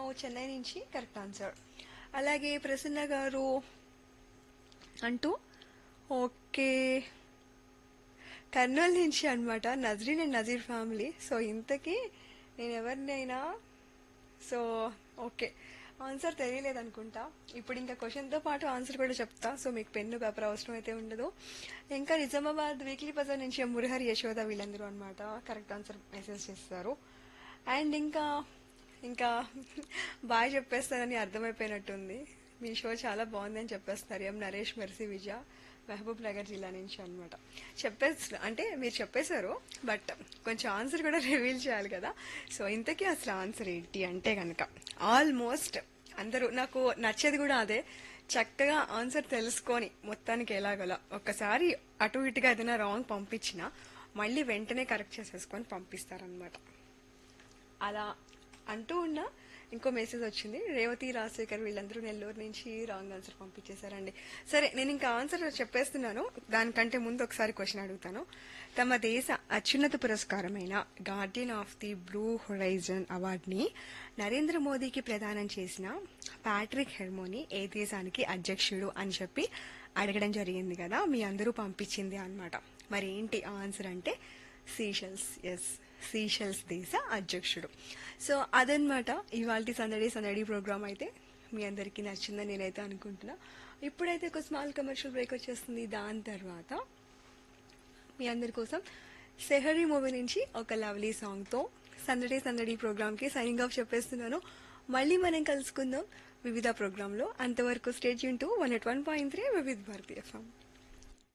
చెన్నై నుంచి correct answer అలాగే ప్రసన్న గారు అంటూ ఓకే కర్నూలు నుంచి అన్నమాట Nazreen and Nazeer family so ఇంతకీ నేను ఎవరినైనా సో ఓకే ఆన్సర్ తెలియలేదు అనుకుంటా ఇప్పుడు ఇంకా క్వశ్చన్తో పాటు ఆన్సర్ కూడా చెప్తా సో మీకు పెన్ను పేపర్ అవసరం అయితే ఉండదు ఇంకా నిజామాబాద్ వీక్లీ బజార్ నుంచి మురహరి యశోద వీళ్ళందరూ అనమాట కరెక్ట్ ఆన్సర్ మెసేజ్ చేస్తారు అండ్ ఇంకా ఇంకా బాగా చెప్పేస్తానని అర్థమైపోయినట్టుంది మీ షో చాలా బాగుందని చెప్పేస్తున్నారు M Naresh Mercy Vijaya Mahabubnagar జిల్లా నుంచి అనమాట చెప్పేస్తారు అంటే మీరు చెప్పేశారు బట్ కొంచెం ఆన్సర్ కూడా రివీల్ చేయాలి కదా సో ఇంతకీ అసలు ఆన్సర్ ఏంటి అంటే కనుక ఆల్మోస్ట్ అందరూ నాకు నచ్చేది కూడా అదే చక్కగా ఆన్సర్ తెలుసుకొని మొత్తానికి ఎలాగలా ఒక్కసారి అటు ఇటుగా ఏదైనా రాంగ్ పంపించినా మళ్ళీ వెంటనే కరెక్ట్ చేసేసుకొని పంపిస్తారనమాట అలా అంటూ ఉన్న ఇంకో మెసేజ్ వచ్చింది రేవతి రాజశేఖర్ వీళ్ళందరూ నెల్లూరు నుంచి రాంగ్ ఆన్సర్ పంపించేశారండి సరే నేను ఇంకా ఆన్సర్ చెప్పేస్తున్నాను దానికంటే ముందు ఒకసారి క్వశ్చన్ అడుగుతాను తమ దేశ అత్యున్నత పురస్కారమైన Guardian of the Blue Horizon అవార్డుని నరేంద్ర మోదీకి ప్రదానం చేసిన ప్యాట్రిక్ హెర్మోని ఏ దేశానికి అధ్యక్షుడు అని చెప్పి అడగడం జరిగింది కదా మీ అందరూ పంపించింది అన్నమాట మరి ఏంటి ఆన్సర్ అంటే సీషెల్స్ ఎస్ సీషెల్స్ దేశ అధ్యక్షుడు సో అదనమాట ఇవాళ సందడి సందడి ప్రోగ్రామ్ అయితే మీ అందరికీ నచ్చిందని నేనైతే అనుకుంటున్నా ఇప్పుడైతే ఒక స్మాల్ కమర్షియల్ బ్రేక్ వచ్చేస్తుంది దాని తర్వాత మీ అందరి కోసం సెహరీ మూవీ నుంచి ఒక లవ్లీ సాంగ్తో సందడి సందడి ప్రోగ్రామ్కి సైనింగ్ ఆఫ్ చెప్పేస్తున్నాను మళ్ళీ మనం కలుసుకుందాం వివిధ ప్రోగ్రాంలో అంతవరకు స్టేజ్ యూన్ to one at one point three Vividh Bharatiya form